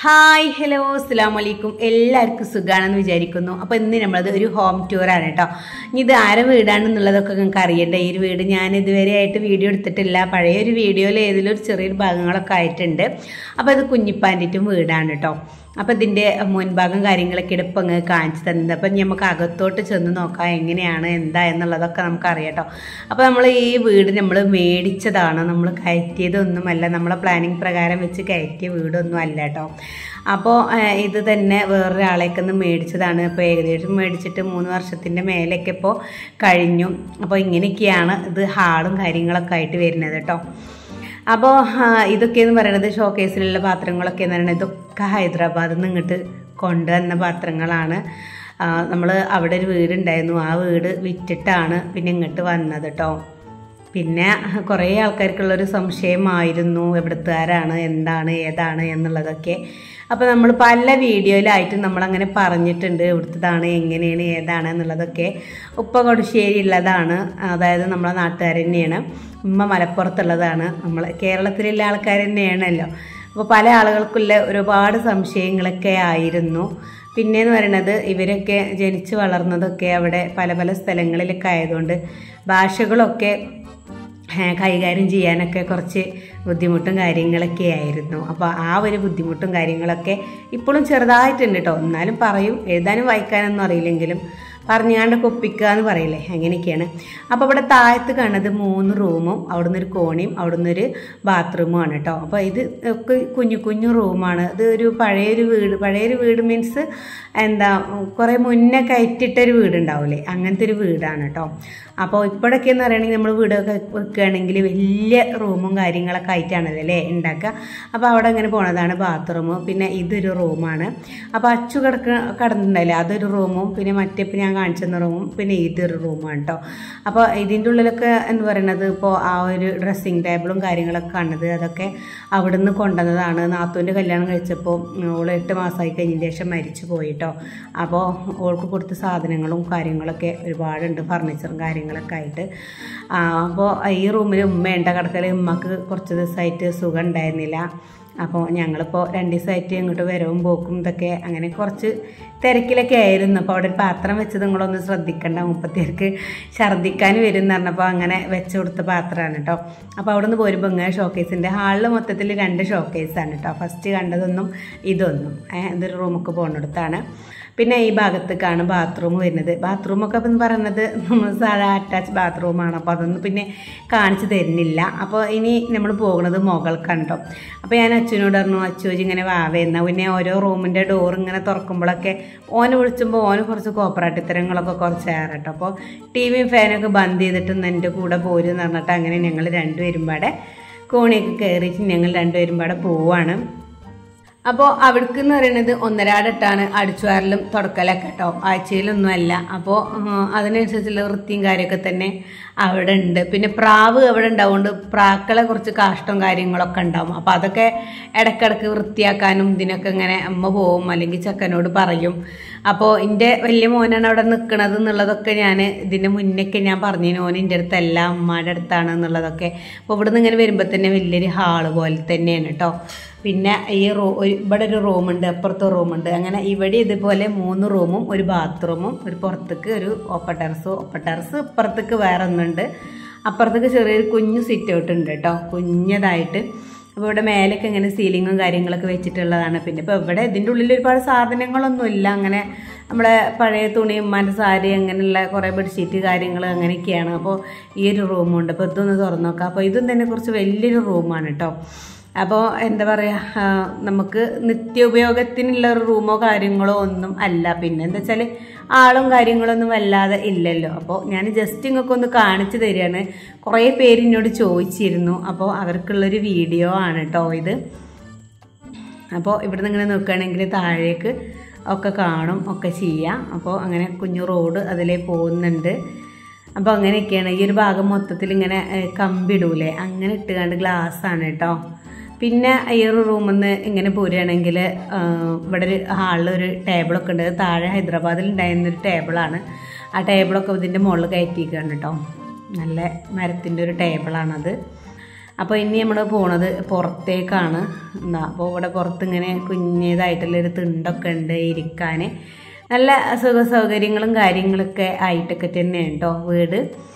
hi hello അസ്സാം വലൈക്കും എല്ലാവർക്കും സുഖമാണെന്ന് വിചാരിക്കുന്നു അപ്പോൾ ഇന്ന് നമ്മളത് ഒരു ഹോം ടൂറാണ് കേട്ടോ ഇനി ഇത് ആരെ വീടാണെന്നുള്ളതൊക്കെ നിങ്ങൾക്ക് അറിയണ്ടേ ഈ ഒരു വീട് ഞാൻ ഇതുവരെ ആയിട്ട് വീഡിയോ എടുത്തിട്ടില്ല പഴയ ഒരു വീഡിയോയിൽ ഏതിലും ഒരു ചെറിയൊരു ഭാഗങ്ങളൊക്കെ ആയിട്ടുണ്ട് അപ്പോൾ ഇത് കുഞ്ഞിപ്പാൻറ്റിറ്റും വീടാണ് കേട്ടോ അപ്പോൾ ഇതിൻ്റെ മുൻഭാഗം കാര്യങ്ങളൊക്കെ ഇപ്പം അങ്ങ് കാണിച്ചു തന്നത് അപ്പം നമുക്ക് അകത്തോട്ട് ചെന്ന് നോക്കാം എങ്ങനെയാണ് എന്താ എന്നുള്ളതൊക്കെ നമുക്ക് അറിയാം കേട്ടോ അപ്പോൾ നമ്മൾ ഈ വീട് നമ്മൾ മേടിച്ചതാണ് നമ്മൾ കയറ്റിയതൊന്നുമല്ല നമ്മളെ പ്ലാനിങ് പ്രകാരം വെച്ച് കയറ്റിയ വീടൊന്നും അല്ല കേട്ടോ അപ്പോൾ ഏഹ്, ഇത് തന്നെ വേറൊരാളേക്ക് ഒന്ന് മേടിച്ചതാണ് ഇപ്പോൾ ഏകദേശം മേടിച്ചിട്ട് മൂന്ന് വർഷത്തിൻ്റെ മേലെയൊക്കെ ഇപ്പോൾ കഴിഞ്ഞു അപ്പോൾ ഇങ്ങനെയൊക്കെയാണ് ഇത് ഹാളും കാര്യങ്ങളൊക്കെ ആയിട്ട് വരുന്നത് കേട്ടോ അപ്പോൾ ഇതൊക്കെയെന്ന് പറയുന്നത് ഷോക്കേസിലുള്ള പാത്രങ്ങളൊക്കെ എന്ന് പറയുന്നത് ഇതൊക്കെ ഹൈദരാബാദിൽ നിന്ന് ഇങ്ങോട്ട് കൊണ്ടുവന്ന പാത്രങ്ങളാണ് നമ്മൾ അവിടെ ഒരു വീടുണ്ടായിരുന്നു ആ വീട് വിറ്റിട്ടാണ് പിന്നെ ഇങ്ങോട്ട് വന്നത് കേട്ടോ പിന്നെ കുറേ ആൾക്കാർക്കുള്ളൊരു സംശയമായിരുന്നു എവിടുത്തുകാരാണ് എന്താണ് ഏതാണ് എന്നുള്ളതൊക്കെ അപ്പോൾ നമ്മൾ പല വീഡിയോയിലായിട്ട് നമ്മളങ്ങനെ പറഞ്ഞിട്ടുണ്ട് ഇവിടുത്തതാണ് എങ്ങനെയാണ് ഏതാണ് എന്നുള്ളതൊക്കെ ഉപ്പ കൊടുശ്ശേരി ഉള്ളതാണ് അതായത് നമ്മളെ നാട്ടുകാർ തന്നെയാണ് ഉമ്മ മലപ്പുറത്തുള്ളതാണ് നമ്മൾ കേരളത്തിലുള്ള ആൾക്കാർ തന്നെയാണല്ലോ അപ്പോൾ പല ആളുകൾക്കുള്ള ഒരുപാട് സംശയങ്ങളൊക്കെ ആയിരുന്നു പിന്നെയെന്ന് പറയുന്നത് ഇവരൊക്കെ ജനിച്ച് വളർന്നതൊക്കെ അവിടെ പല പല സ്ഥലങ്ങളിലൊക്കെ ആയതുകൊണ്ട് ഭാഷകളൊക്കെ ഏഹ് കൈകാര്യം ചെയ്യാനൊക്കെ കുറച്ച് ബുദ്ധിമുട്ടും കാര്യങ്ങളൊക്കെ ആയിരുന്നു അപ്പോൾ ആ ഒരു ബുദ്ധിമുട്ടും കാര്യങ്ങളൊക്കെ ഇപ്പോഴും ചെറുതായിട്ടുണ്ട് കേട്ടോ എന്നാലും പറയും എഴുതാനും വായിക്കാനൊന്നും അറിയില്ലെങ്കിലും പറഞ്ഞാണ്ട് കൊപ്പിക്കുക എന്ന് പറയില്ലേ അങ്ങനെയൊക്കെയാണ് അപ്പോൾ ഇവിടെ താഴത്ത് കാണുന്നത് മൂന്ന് റൂമും അവിടുന്ന് ഒരു കോണിയും അവിടുന്ന് ഒരു ബാത്റൂമുമാണ് കേട്ടോ അപ്പോൾ ഇത് ഒക്കെ കുഞ്ഞു കുഞ്ഞു റൂമാണ് ഇത് ഒരു പഴയൊരു വീട് പഴയൊരു വീട് മീൻസ് എന്താ കുറേ മുന്നേ കയറ്റിയിട്ടൊരു വീടുണ്ടാവില്ലേ അങ്ങനത്തെ ഒരു വീടാണ് കേട്ടോ അപ്പോൾ ഇപ്പോഴൊക്കെ എന്ന് പറയുകയാണെങ്കിൽ നമ്മൾ വീടൊക്കെ വെക്കുകയാണെങ്കിൽ വലിയ റൂമും കാര്യങ്ങളൊക്കെ ആയിട്ടാണല്ലോ അല്ലേ ഉണ്ടാക്കുക അപ്പോൾ അവിടെ അങ്ങനെ പോണതാണ് ബാത്റൂം പിന്നെ ഇതൊരു റൂമാണ് അപ്പോൾ അച്ചു കിടക്ക കിടന്നിട്ടുണ്ടല്ലേ അതൊരു റൂമും പിന്നെ മറ്റേ ഇപ്പം ഞാൻ കാണിച്ചു തന്ന റൂമും പിന്നെ ഇതൊരു റൂമാണ് കേട്ടോ അപ്പോൾ ഇതിൻ്റെ ഉള്ളിലൊക്കെ എന്ന് പറയുന്നത് ഇപ്പോൾ ആ ഒരു ഡ്രസ്സിങ് ടേബിളും കാര്യങ്ങളൊക്കെ കാണുന്നത് അതൊക്കെ അവിടുന്ന് കൊണ്ടുവന്നതാണ് നാത്തൂൻ്റെ കല്യാണം കഴിച്ചപ്പോൾ ഓൾ എട്ട് മാസമായി കഴിഞ്ഞതിന് ശേഷം മരിച്ചു പോയിട്ടോ അപ്പോൾ ഓൾക്ക് കൊടുത്ത സാധനങ്ങളും കാര്യങ്ങളൊക്കെ ഒരുപാടുണ്ട് ഫർണിച്ചറും കാര്യങ്ങളൊക്കെ ആയിട്ട് ആ, അപ്പോൾ ഈ റൂമിൽ ഉമ്മയുണ്ട കിടക്കൽ ഉമ്മക്ക് കുറച്ച് ദിവസമായിട്ട് സുഖം ഉണ്ടായിരുന്നില്ല അപ്പോൾ ഞങ്ങളിപ്പോൾ രണ്ട് ദിവസമായിട്ട് ഇങ്ങോട്ട് വരവും പോക്കും ഇതൊക്കെ അങ്ങനെ കുറച്ച് തിരക്കിലൊക്കെ ആയിരുന്നു അപ്പോൾ അവിടെ ഒരു പാത്രം വെച്ചത് നിങ്ങളൊന്ന് ശ്രദ്ധിക്കണ്ട മുപ്പത്തിയേർക്ക് ഛർദ്ദിക്കാൻ വരും എന്ന് പറഞ്ഞപ്പോൾ അങ്ങനെ വെച്ച് കൊടുത്ത പാത്രമാണ് കേട്ടോ അപ്പോൾ അവിടെ നിന്ന് പോരുമ്പോൾ ഇങ്ങനെ ഷോക്കേസിൻ്റെ ഹാളിൽ മൊത്തത്തിൽ രണ്ട് ഷോക്കേസാണ് കേട്ടോ ഫസ്റ്റ് കണ്ടതൊന്നും ഇതൊന്നും ഏഹ് ഇതൊരു റൂമൊക്കെ പോകുന്നിടത്താണ് പിന്നെ ഈ ഭാഗത്തേക്കാണ് ബാത്റൂം വരുന്നത് ബാത്റൂമൊക്കെ എന്ന് പറയുന്നത് നമ്മൾ സാധാ അറ്റാച്ച് ബാത്റൂമാണ് അപ്പോൾ അതൊന്നും പിന്നെ കാണിച്ചു തരുന്നില്ല അപ്പോൾ ഇനി നമ്മൾ പോകുന്നത് മുകൾക്കാണ് കേട്ടോ അപ്പോൾ ഞാൻ അച്ഛനോട് പറഞ്ഞു അച്ചുവജി ഇങ്ങനെ വാവേന്ന പിന്നെ ഓരോ റൂമിൻ്റെ ഡോർ ഇങ്ങനെ തുറക്കുമ്പോഴൊക്കെ ഓന് വിളിച്ചുമ്പോൾ ഓന് കുറച്ച് കോപ്പറാട്ടിത്തരങ്ങളൊക്കെ കുറച്ച് ഏറെ കേട്ടോ അപ്പോൾ ടി വിയും ഫാനൊക്കെ ബന്ദ് ചെയ്തിട്ട് എൻ്റെ കൂടെ പോരും എന്ന് പറഞ്ഞിട്ട് അങ്ങനെ ഞങ്ങൾ രണ്ടുപേരും പാടെ കോണിയൊക്കെ കയറിയിട്ട് ഞങ്ങൾ രണ്ടുപേരും പാടെ പോവാണ് അപ്പോൾ അവിടേക്ക് എന്ന് പറയുന്നത് ഒന്നരാടിട്ടാണ് അടിച്ചുവാരലും തുടക്കലൊക്കെ കേട്ടോ ആഴ്ചയിലൊന്നുമല്ല അപ്പോൾ അതിനനുസരിച്ചുള്ള വൃത്തിയും കാര്യമൊക്കെ തന്നെ അവിടെ ഉണ്ട് പിന്നെ പ്രാവ് അവിടെ ഉണ്ടാവുകൊണ്ട് പ്രാക്കളെ കുറച്ച് കാഷ്ടവും കാര്യങ്ങളൊക്കെ ഉണ്ടാവും അപ്പോൾ അതൊക്കെ ഇടയ്ക്കിടയ്ക്ക് വൃത്തിയാക്കാനും ഇതിനൊക്കെ ഇങ്ങനെ അമ്മ പോവും അല്ലെങ്കിൽ ചക്കനോട് പറയും അപ്പോൾ എൻ്റെ വലിയ മോനാണ് അവിടെ നിൽക്കുന്നത് എന്നുള്ളതൊക്കെ ഞാൻ ഇതിൻ്റെ മുന്നൊക്കെ ഞാൻ പറഞ്ഞു ഓൻ എൻ്റെ അടുത്തല്ല അമ്മയുടെ അടുത്താണ് എന്നുള്ളതൊക്കെ അപ്പോൾ ഇവിടുന്ന് ഇങ്ങനെ വരുമ്പോൾ തന്നെ വലിയൊരു ഹാള് പോലെ തന്നെയാണ് കേട്ടോ പിന്നെ ഈ റൂ ഒരു ഇവിടെ ഒരു റൂമുണ്ട് അപ്പുറത്ത് റൂമുണ്ട് അങ്ങനെ ഇവിടെ ഇതുപോലെ മൂന്ന് റൂമും ഒരു ബാത്റൂമും ഒരു പുറത്തേക്ക് ഒരു ഓപ്പൺ ടെറസ് ഓപ്പൺ ടെറസ് ഇപ്പുറത്തേക്ക് വേറെ ഒന്നുണ്ട് അപ്പുറത്തേക്ക് ചെറിയൊരു കുഞ്ഞു സിറ്റ് ഔട്ട് ഉണ്ട് കേട്ടോ കുഞ്ഞതായിട്ട് അപ്പോൾ ഇവിടെ മേലൊക്കെ ഇങ്ങനെ സീലിങ്ങും കാര്യങ്ങളൊക്കെ വെച്ചിട്ടുള്ളതാണ് പിന്നെ ഇപ്പോൾ ഇവിടെ ഇതിൻ്റെ ഉള്ളിൽ ഒരുപാട് സാധനങ്ങളൊന്നും ഇല്ല അങ്ങനെ നമ്മളെ പഴയ തുണി ഉമ്മാൻ്റെ സാരി അങ്ങനെയുള്ള കുറേ ബെഡ്ഷീറ്റ് കാര്യങ്ങൾ അങ്ങനെയൊക്കെയാണ് അപ്പോൾ ഈ ഒരു റൂമുണ്ട് അപ്പോൾ ഇതൊന്ന് തുറന്നു നോക്കാം അപ്പോൾ ഇതും തന്നെ കുറച്ച് വലിയൊരു റൂമാണ് കേട്ടോ അപ്പോൾ എന്താ പറയുക നമുക്ക് നിത്യോപയോഗത്തിനുള്ള ഒരു റൂമോ കാര്യങ്ങളോ ഒന്നും അല്ല പിന്നെ എന്താ വെച്ചാൽ ആളും കാര്യങ്ങളൊന്നും വല്ലാതെ ഇല്ലല്ലോ അപ്പോൾ ഞാൻ ജസ്റ്റ് ഇങ്ങൊക്കെ ഒന്ന് കാണിച്ചു തരികയാണ് കുറേ പേര് എന്നോട് ചോദിച്ചിരുന്നു അപ്പോൾ അവർക്കുള്ളൊരു വീഡിയോ ആണ് കേട്ടോ ഇത് അപ്പോൾ ഇവിടുന്ന് ഇങ്ങനെ നോക്കുകയാണെങ്കിൽ താഴേക്ക് ഒക്കെ കാണും ഒക്കെ ചെയ്യാം അപ്പോൾ അങ്ങനെ കുഞ്ഞു റോഡ് അതിലേ പോകുന്നുണ്ട് അപ്പോൾ അങ്ങനെയൊക്കെയാണ് ഈ ഒരു ഭാഗം മൊത്തത്തിൽ ഇങ്ങനെ ഏഹ്, കമ്പിടൂലേ അങ്ങനെ ഇട്ടുകൊണ്ട് ഗ്ലാസ് ആണ് കേട്ടോ പിന്നെ ഈ ഒരു റൂമിൽ നിന്ന് ഇങ്ങനെ പോരുകയാണെങ്കിൽ ഇവിടെ ഒരു ഹാളിൽ ഒരു ടേബിളൊക്കെ ഉണ്ട് അത് താഴെ ഹൈദരാബാദിൽ ഉണ്ടായിരുന്ന ഒരു ടേബിളാണ് ആ ടേബിളൊക്കെ ഇതിൻ്റെ മുകളിൽ കയറ്റിയിരിക്കുകയാണ് കേട്ടോ നല്ല മരത്തിൻ്റെ ഒരു ടേബിളാണത് അപ്പോൾ ഇനി നമ്മൾ പോണത് പുറത്തേക്കാണ് എന്താ അപ്പോൾ ഇവിടെ പുറത്ത് ഇങ്ങനെ കുഞ്ഞതായിട്ടുള്ളൊരു തിണ്ടൊക്കെ ഉണ്ട് ഇരിക്കാൻ നല്ല സുഖ സൗകര്യങ്ങളും കാര്യങ്ങളൊക്കെ ആയിട്ടൊക്കെ തന്നെയാണ് കേട്ടോ വീട്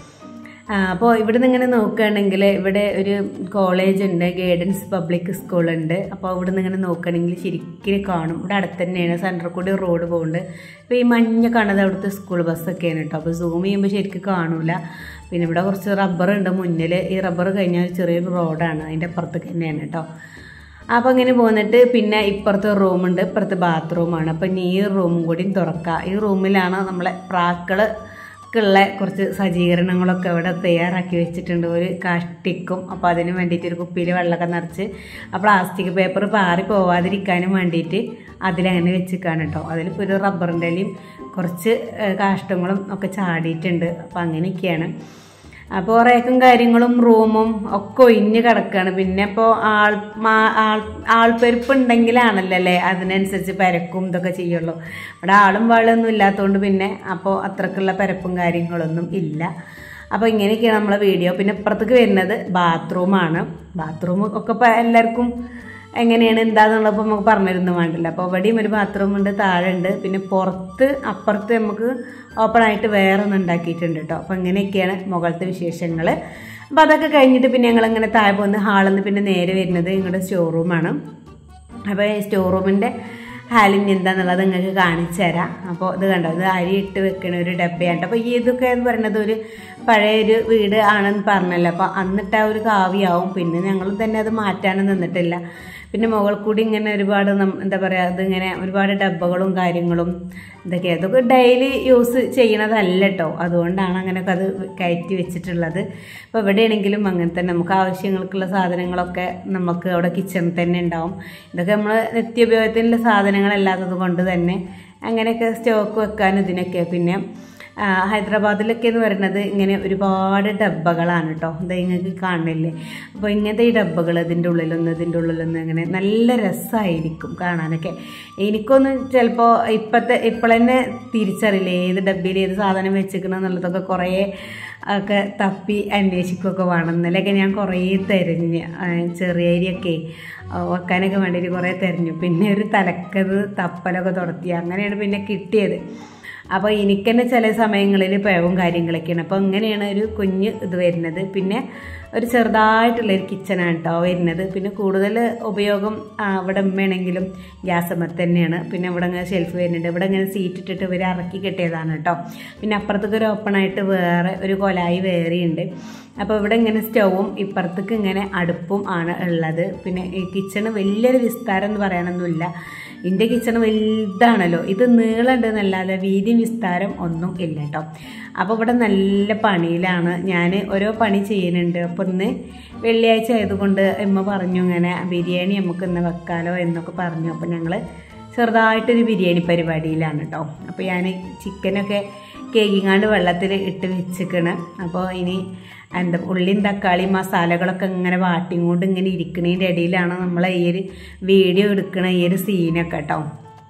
അപ്പോൾ ഇവിടെ നിന്ന് ഇങ്ങനെ നോക്കുകയാണെങ്കിൽ ഇവിടെ ഒരു കോളേജ് ഉണ്ട് ഗൈഡൻസ് പബ്ലിക് സ്കൂളുണ്ട് അപ്പോൾ ഇവിടെ നിന്ന് ഇങ്ങനെ നോക്കുകയാണെങ്കിൽ ശരിക്കും കാണും ഇവിടെ അടുത്ത് തന്നെയാണ് സെൻറ്ററിൽ കൂടി റോഡ് പോകുന്നുണ്ട് അപ്പോൾ ഈ മഞ്ഞ കാണുന്നത് അവിടുത്തെ സ്കൂൾ ബസ്സൊക്കെയാണ് കേട്ടോ അപ്പോൾ സൂം ചെയ്യുമ്പോൾ ശരിക്കും കാണൂല പിന്നെ ഇവിടെ കുറച്ച് റബ്ബർ ഉണ്ട് മുന്നിൽ ഈ റബ്ബർ കഴിഞ്ഞാൽ ഒരു ചെറിയൊരു റോഡാണ് അതിൻ്റെ അപ്പുറത്തേക്ക് തന്നെയാണ് കേട്ടോ അപ്പോൾ ഇങ്ങനെ പോന്നിട്ട് പിന്നെ ഇപ്പുറത്ത് റൂമുണ്ട് ഇപ്പുറത്ത് ബാത്റൂമാണ് അപ്പം ഇനി ഈ റൂമും കൂടിയും തുറക്കുക ഈ റൂമിലാണ് നമ്മളെ പ്രാക്കള് ഉള്ള കുറച്ച് സജ്ജീകരണങ്ങളൊക്കെ ഇവിടെ തയ്യാറാക്കി വെച്ചിട്ടുണ്ട് ഒരു കഷ്ടിക്കും അപ്പോൾ അതിന് വേണ്ടിയിട്ട് ഒരു കുപ്പിയിൽ വെള്ളമൊക്കെ നിറച്ച് ആ പ്ലാസ്റ്റിക് പേപ്പർ പാറി പോവാതിരിക്കാനും വേണ്ടിയിട്ട് അതിലങ്ങനെ വെച്ചിക്കാണ് കേട്ടോ അതിലിപ്പോൾ ഒരു റബ്ബറിൻ്റെ ഇലയും കുറച്ച് ഏഹ്, കാഷ്ടങ്ങളും ഒക്കെ ചാടിയിട്ടുണ്ട് അപ്പോൾ അങ്ങനെയൊക്കെയാണ് അപ്പോൾ റേക്കും കാര്യങ്ങളും റൂമും ഒക്കെ ഒഴിഞ്ഞ് കിടക്കുകയാണ് പിന്നെ ഇപ്പോൾ ആൾ മാ- ആൾ ആൾപ്പെരുപ്പ് ഉണ്ടെങ്കിലാണല്ലോ അല്ലേ അതിനനുസരിച്ച് പരക്കും ഇതൊക്കെ ചെയ്യുള്ളൂ ഇവിടെ ആളും വാളൊന്നും ഇല്ലാത്തതുകൊണ്ട് പിന്നെ അപ്പോൾ അത്രക്കുള്ള പരപ്പും കാര്യങ്ങളൊന്നും ഇല്ല അപ്പോൾ ഇങ്ങനെയൊക്കെയാണ് നമ്മളെ വീഡിയോ പിന്നെ ഇപ്പുറത്തേക്ക് വരുന്നത് ബാത്റൂമാണ് ബാത്റൂം ഒക്കെ ഇപ്പോൾ എല്ലാവർക്കും എങ്ങനെയാണ് എന്താന്നുള്ളപ്പോൾ നമുക്ക് പറഞ്ഞിരുന്നു വേണ്ടില്ല അപ്പോൾ ഇവിടെയും ഒരു ബാത്റൂം ഉണ്ട് താഴെ ഉണ്ട് പിന്നെ പുറത്ത് അപ്പുറത്ത് നമുക്ക് ഓപ്പൺ ആയിട്ട് വേറെ ഒന്ന് ഉണ്ടാക്കിയിട്ടുണ്ട് കേട്ടോ അപ്പോൾ ഇങ്ങനെയൊക്കെയാണ് മുകളിലത്തെ വിശേഷങ്ങൾ അപ്പോൾ അതൊക്കെ കഴിഞ്ഞിട്ട് പിന്നെ ഞങ്ങൾ ഇങ്ങനെ താഴെ പോകുന്ന ഹാളിൽ നിന്ന് പിന്നെ നേരെ വരുന്നത് നിങ്ങളുടെ സ്റ്റോർ റൂമാണ് അപ്പോൾ ഈ സ്റ്റോർ റൂമിൻ്റെ ഹാലിന് എന്താണെന്നുള്ളത് നിങ്ങൾക്ക് കാണിച്ചു തരാം അപ്പോൾ ഇത് കണ്ടോ ഇത് അരി ഇട്ട് വെക്കണ ഒരു ഡബ്ബയാണ് അപ്പോൾ ഈ ഇതൊക്കെ എന്ന് പറയുന്നത് ഒരു പഴയ ഒരു വീട് ആണെന്ന് പറഞ്ഞല്ലോ അപ്പോൾ അന്നിട്ട് ആ ഒരു കാവ്യാവും പിന്നെ ഞങ്ങൾ തന്നെ അത് മാറ്റാനും നിന്നിട്ടില്ല പിന്നെ മുകളിൽ കൂടി ഇങ്ങനെ ഒരുപാട് നം- എന്താ പറയുക ഇതിങ്ങനെ ഒരുപാട് ഡബ്ബകളും കാര്യങ്ങളും ഇതൊക്കെ അതൊക്കെ ഡെയിലി യൂസ് ചെയ്യണതല്ല കേട്ടോ അതുകൊണ്ടാണ് അങ്ങനെയൊക്കെ അത് കയറ്റി വെച്ചിട്ടുള്ളത് അപ്പോൾ എവിടെയാണെങ്കിലും അങ്ങനെ തന്നെ നമുക്ക് ആവശ്യങ്ങൾക്കുള്ള സാധനങ്ങളൊക്കെ നമുക്ക് അവിടെ കിച്ചണിൽ തന്നെ ഉണ്ടാവും ഇതൊക്കെ നമ്മൾ നിത്യോപയോഗത്തിനുള്ള സാധനങ്ങളല്ലാത്തത് കൊണ്ട് തന്നെ അങ്ങനെയൊക്കെ സ്റ്റോക്ക് വെക്കാനും ഇതിനൊക്കെ പിന്നെ ആ, ഹൈദരാബാദിലൊക്കെ എന്ന് പറയുന്നത് ഇങ്ങനെ ഒരുപാട് ഡബ്ബകളാണ് കേട്ടോ ഇത് നിങ്ങൾക്ക് കാണില്ലേ അപ്പോൾ ഇങ്ങനത്തെ ഈ ഡബ്ബകൾ ഇതിൻ്റെ ഉള്ളിലൊന്ന് ഇതിൻ്റെ ഉള്ളിലൊന്ന് അങ്ങനെ നല്ല രസമായിരിക്കും കാണാനൊക്കെ എനിക്കൊന്നും ചിലപ്പോൾ ഇപ്പോഴത്തെ ഇപ്പോഴെന്നെ തിരിച്ചറിയില്ല ഏത് ഡബ്ബയിൽ ഏത് സാധനം വെച്ചിരിക്കണം എന്നുള്ളതൊക്കെ കുറേ ഒക്കെ തപ്പി അന്വേഷിക്കുകയൊക്കെ വേണം ഇന്നലെയൊക്കെ ഞാൻ കുറേ തിരഞ്ഞ് ആ, ചെറിയ അരിയൊക്കെ ആ, വെക്കാനൊക്കെ വേണ്ടിയിട്ട് കുറേ തിരഞ്ഞു പിന്നെ ഒരു തലക്കത് തപ്പലൊക്കെ തുടത്തി അങ്ങനെയാണ് പിന്നെ കിട്ടിയത് അപ്പോൾ എനിക്ക് തന്നെ ചില സമയങ്ങളിൽ പിഴവും കാര്യങ്ങളൊക്കെയാണ് അപ്പോൾ ഇങ്ങനെയാണ് ഒരു കുഞ്ഞ് ഇത് വരുന്നത് പിന്നെ ഒരു ചെറുതായിട്ടുള്ള ഒരു കിച്ചണാണ് കേട്ടോ വരുന്നത് പിന്നെ കൂടുതൽ ഉപയോഗം ആ, ഇവിടെ ഉമ്മയാണെങ്കിലും ഗ്യാസ് അമ്മ തന്നെയാണ് പിന്നെ ഇവിടെ ഇങ്ങനെ ഷെൽഫ് വരുന്നുണ്ട് ഇവിടെ ഇങ്ങനെ സീറ്റ് ഇട്ടിട്ട് ഇവർ ഇറക്കി കെട്ടിയതാണ് കേട്ടോ പിന്നെ അപ്പുറത്തേക്ക് ഒരു ഓപ്പൺ ആയിട്ട് വേറെ ഒരു കൊലായി വേറെയുണ്ട് അപ്പോൾ ഇവിടെ ഇങ്ങനെ സ്റ്റൗവും ഇപ്പുറത്തേക്ക് ഇങ്ങനെ അടുപ്പും ആണ് ഉള്ളത് പിന്നെ ഈ കിച്ചണ് വലിയൊരു വിസ്താരം എന്ന് പറയാനൊന്നുമില്ല എൻ്റെ കിച്ചൺ വലുതാണല്ലോ ഇത് നീളമുണ്ട് എന്നല്ലാതെ വീതിയും വിസ്താരം ഒന്നും ഇല്ല കേട്ടോ അപ്പോൾ ഇവിടെ നല്ല പണിയിലാണ് ഞാൻ ഓരോ പണി ചെയ്യുന്നുണ്ട് അപ്പോൾ ഇന്ന് വെള്ളിയാഴ്ച ആയതുകൊണ്ട് എമ്മ പറഞ്ഞു ഇങ്ങനെ ബിരിയാണി നമുക്ക് ഇന്ന് വെക്കാലോ എന്നൊക്കെ പറഞ്ഞു അപ്പോൾ ഞങ്ങൾ ചെറുതായിട്ടൊരു ബിരിയാണി പരിപാടിയിലാണ് കേട്ടോ അപ്പോൾ ഞാൻ ചിക്കനൊക്കെ കേക്കിങ്ങാണ്ട് വെള്ളത്തിൽ ഇട്ട് വെച്ചിക്കണ് അപ്പോൾ ഇനി എന്താ ഉള്ളിയും തക്കാളിയും മസാലകളൊക്കെ ഇങ്ങനെ വാട്ടിയും കൊണ്ട് ഇങ്ങനെ ഇരിക്കണതിൻ്റെ ഇടയിലാണ് നമ്മളെ ഈ ഒരു വീഡിയോ എടുക്കണ ഈ ഒരു സീനൊക്കെ കേട്ടോ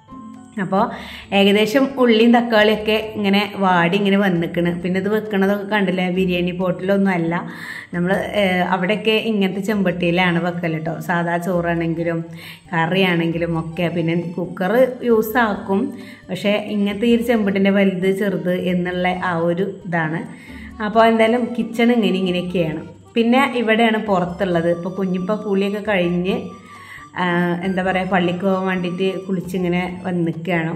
അപ്പോൾ ഏകദേശം ഉള്ളിയും തക്കാളിയൊക്കെ ഇങ്ങനെ വാടി ഇങ്ങനെ വന്നിക്കണ് പിന്നെ ഇത് വെക്കണതൊക്കെ കണ്ടില്ലേ ബിരിയാണി പോട്ടിലൊന്നും അല്ല നമ്മൾ അവിടെയൊക്കെ ഇങ്ങനത്തെ ചെമ്പട്ടിയിലാണ് വെക്കൽ കേട്ടോ സാധാ ചോറാണെങ്കിലും കറിയാണെങ്കിലും ഒക്കെ പിന്നെ കുക്കർ യൂസ് ആക്കും പക്ഷേ ഇങ്ങനത്തെ ഈ ഒരു ചെമ്പട്ടിൻ്റെ വലുത് ചെറുത് എന്നുള്ള ആ ഒരു ഇതാണ് അപ്പോൾ എന്തായാലും കിച്ചൺ ഇങ്ങനെ ഇങ്ങനെയൊക്കെയാണ് പിന്നെ ഇവിടെയാണ് പുറത്തുള്ളത് ഇപ്പോൾ കുഞ്ഞിപ്പോൾ കുളിയൊക്കെ കഴിഞ്ഞ് ആ, എന്താ പറയുക പള്ളിക്ക് പോകാൻ വേണ്ടിയിട്ട് കുളിച്ചിങ്ങനെ വന്ന് നിൽക്കുകയാണ്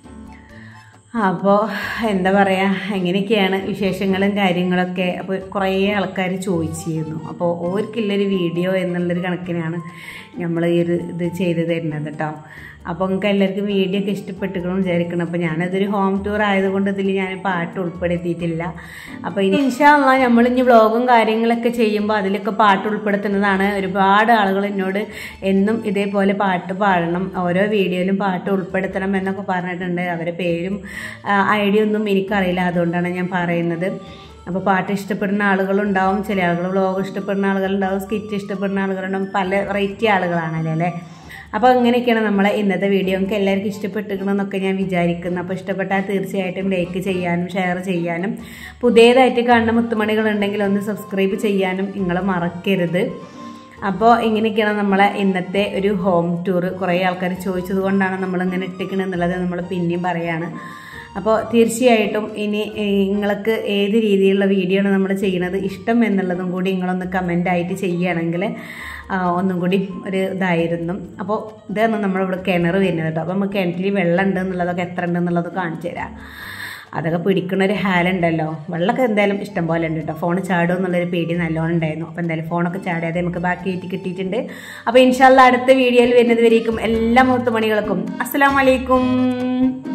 അപ്പോൾ എന്താ പറയുക എങ്ങനെയൊക്കെയാണ് വിശേഷങ്ങളും കാര്യങ്ങളൊക്കെ അപ്പോൾ കുറേ ആൾക്കാർ ചോദിച്ചിരുന്നു അപ്പോൾ ഓർക്കുള്ളൊരു വീഡിയോ എന്നുള്ളൊരു കണക്കിനാണ് നമ്മൾ ഈ ഒരു ഇത് ചെയ്ത് തരുന്നത് കേട്ടോ അപ്പോൾ നിങ്ങൾക്ക് എല്ലാവർക്കും വീഡിയോ ഒക്കെ ഇഷ്ടപ്പെട്ടിരിക്കണം വിചാരിക്കണം അപ്പോൾ ഞാനതൊരു ഹോം ടൂർ ആയതുകൊണ്ട് ഇതിൽ ഞാൻ പാട്ട് ഉൾപ്പെടുത്തിയിട്ടില്ല അപ്പോൾ ഇനി ഇൻഷാല്ല നമ്മളിനി വ്ളോഗും കാര്യങ്ങളൊക്കെ ചെയ്യുമ്പോൾ അതിലൊക്കെ പാട്ട് ഉൾപ്പെടുത്തുന്നതാണ് ഒരുപാട് ആളുകൾ എന്നോട് എന്നും ഇതേപോലെ പാട്ട് പാടണം ഓരോ വീഡിയോയിലും പാട്ട് ഉൾപ്പെടുത്തണം എന്നൊക്കെ പറഞ്ഞിട്ടുണ്ട് അവരെ പേരും ഐഡിയ ഒന്നും എനിക്കറിയില്ല അതുകൊണ്ടാണ് ഞാൻ പറയുന്നത് അപ്പോൾ പാട്ട് ഇഷ്ടപ്പെടുന്ന ആളുകളുണ്ടാവും ചില ആളുകൾ വ്ളോഗ് ഇഷ്ടപ്പെടുന്ന ആളുകളുണ്ടാവും സ്കിറ്റ് ഇഷ്ടപ്പെടുന്ന ആളുകളുണ്ടാവും പല വെറൈറ്റി ആളുകളാണല്ലോ അല്ലേ അപ്പോൾ അങ്ങനെയൊക്കെയാണ് നമ്മളെ ഇന്നത്തെ വീഡിയോ നമുക്ക് എല്ലാവർക്കും ഇഷ്ടപ്പെട്ടിരിക്കണമെന്നൊക്കെ ഞാൻ വിചാരിക്കുന്നു അപ്പോൾ ഇഷ്ടപ്പെട്ടാൽ തീർച്ചയായിട്ടും ലൈക്ക് ചെയ്യാനും ഷെയർ ചെയ്യാനും പുതിയതായിട്ട് കാണുന്ന മുത്തുമണികളുണ്ടെങ്കിൽ ഒന്ന് സബ്സ്ക്രൈബ് ചെയ്യാനും നിങ്ങൾ മറക്കരുത് അപ്പോൾ ഇങ്ങനെയൊക്കെയാണ് നമ്മളെ ഇന്നത്തെ ഒരു ഹോം ടൂർ കുറേ ആൾക്കാർ ചോദിച്ചത് കൊണ്ടാണ് നമ്മളിങ്ങനെ ഇട്ടിക്കണത് എന്നുള്ളത് നമ്മൾ പിന്നെയും പറയാണ് അപ്പോൾ തീർച്ചയായിട്ടും ഇനി നിങ്ങൾക്ക് ഏത് രീതിയിലുള്ള വീഡിയോ ആണ് നമ്മൾ ചെയ്യുന്നത് ഇഷ്ടം എന്നുള്ളതും കൂടി നിങ്ങളൊന്ന് കമൻ്റായിട്ട് ചെയ്യുകയാണെങ്കിൽ ഒന്നും കൂടി ഒരു ഇതായിരുന്നു അപ്പോൾ ഇതാണ് നമ്മളിവിടെ കിണർ വരുന്നത് കേട്ടോ അപ്പോൾ നമുക്ക് കിണറ്റിൽ വെള്ളം ഉണ്ട് എന്നുള്ളതൊക്കെ എത്ര ഉണ്ട് എന്നുള്ളത് കാണിച്ചു തരാം അതൊക്കെ പിടിക്കുന്ന ഒരു ഹാലുണ്ടല്ലോ വെള്ളമൊക്കെ എന്തായാലും ഇഷ്ടം പോലെ ഉണ്ട് കേട്ടോ ഫോൺ ചാടും എന്നുള്ളൊരു പേടി നല്ലോണം ഉണ്ടായിരുന്നു അപ്പോൾ എന്തായാലും ഫോണൊക്കെ ചാടാതെ നമുക്ക് ബാക്കി ആയിട്ട് കിട്ടിയിട്ടുണ്ട് അപ്പോൾ ഇൻഷാല്ല അടുത്ത വീഡിയോയിൽ വരുന്നത് വരേക്കും എല്ലാ മുഹൂർത്തമണികൾക്കും അസ്സാം വലൈക്കും